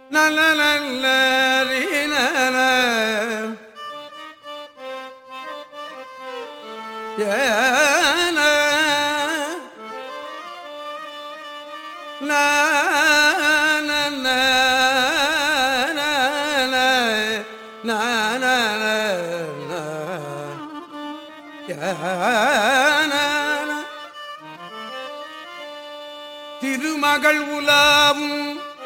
நல்ல நல்ல ரீனன. ஏன. நா, நா, நா, நா, நா, நா, நா, நா. ஏன. திருமகள் உலாவும்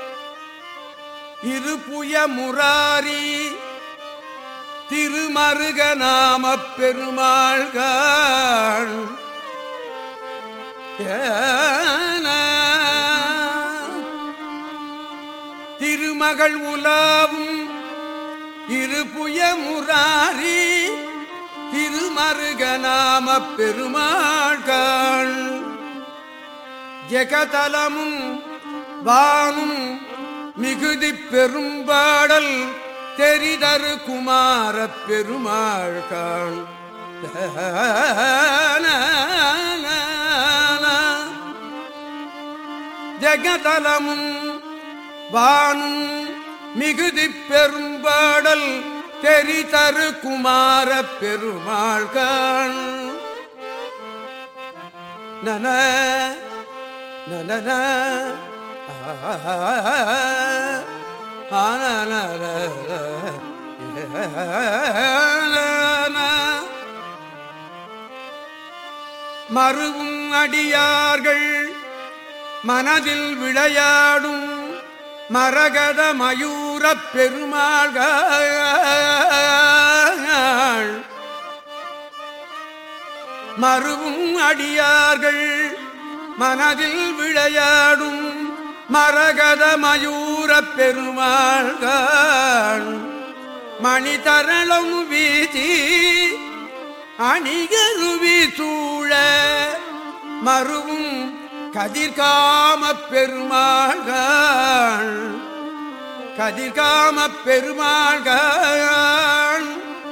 இருபுய முராரி திருமருக நாம பெருமாள்கள் ஏன. திருமகள் உலாவும் இருபுய முராரி திருமருக நாம பெருமாள்கள் ஜெகதலமும் வானும் மிகுதி பெரும்பாடல் தெரிதரு குமார பெருமாள்கான் ஜெகதலமும் வானும் மிகுதி பெரும்பாடல் தெரிதரு குமார பெருமாள்கான் நன நன மறுவும் அடியார்கள் மனதில் விளையாடும் மரகத மயூரப் பெருமாள்கள் மறுவும் அடியார்கள் மனதில் விளையாடும் மரகத மயூர பெருமாள்கள் மணிதரளம் வீதி அணிகருவி சூழ மறுவும் கதிர்காம பெருமாள்கள் கதிர்காம பெருமாள்கள்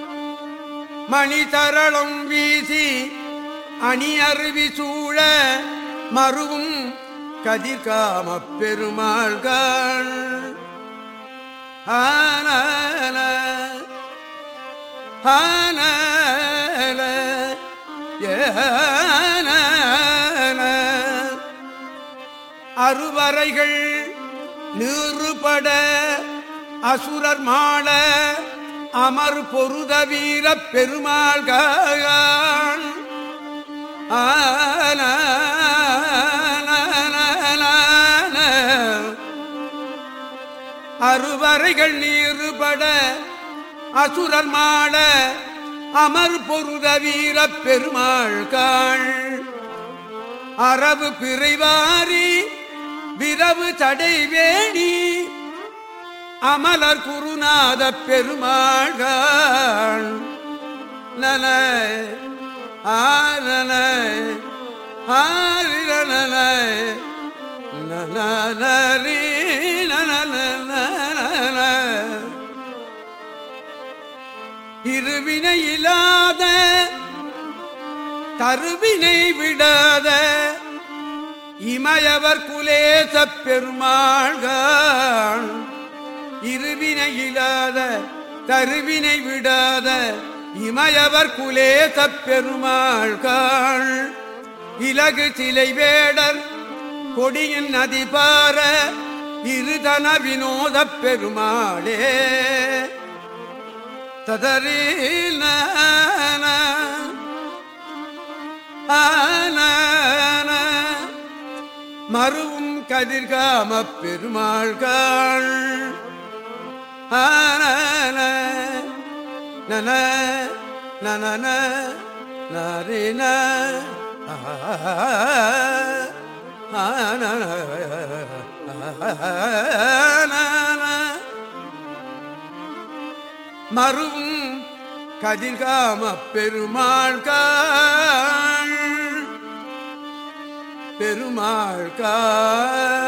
மணிதரளம் வீசி அணி அருவி சூழ மறுவும் கதிர்காம பெருமாள்கள் ஆனல ஆனல ஏன அறுவரைகள் நீறுபட அசுரர் மாள அமர் பொருத வீர பெருமாள்கள் ஆன அறுவரைகள் நீறுபட அசுரர் மாள அமர் பொருத வீர பெருமாள்கள் அரவு பிறைவாரி விரவு தடை வேணி அமலர் குருநாத பெருமாள்கள் நல ஆனல ஆரிரல நலரி நல இருவினை இல்லாத தருவினை விடாத இமயவர் குலேச பெருமாள்கள் இருவினை இல்லாத தருவினை விடாத இமயவர் குலேச பெருமாள்கள் இலகு சிலை வேடர் கொடியின் நதிபார இருதன வினோத பெருமாளே ததரீன மறுவும் கதிர்காம பெருமாள்கள் நன நன நரின மறுவும் கதிர்காம பெருமாள்கள் பெருமாள்கள்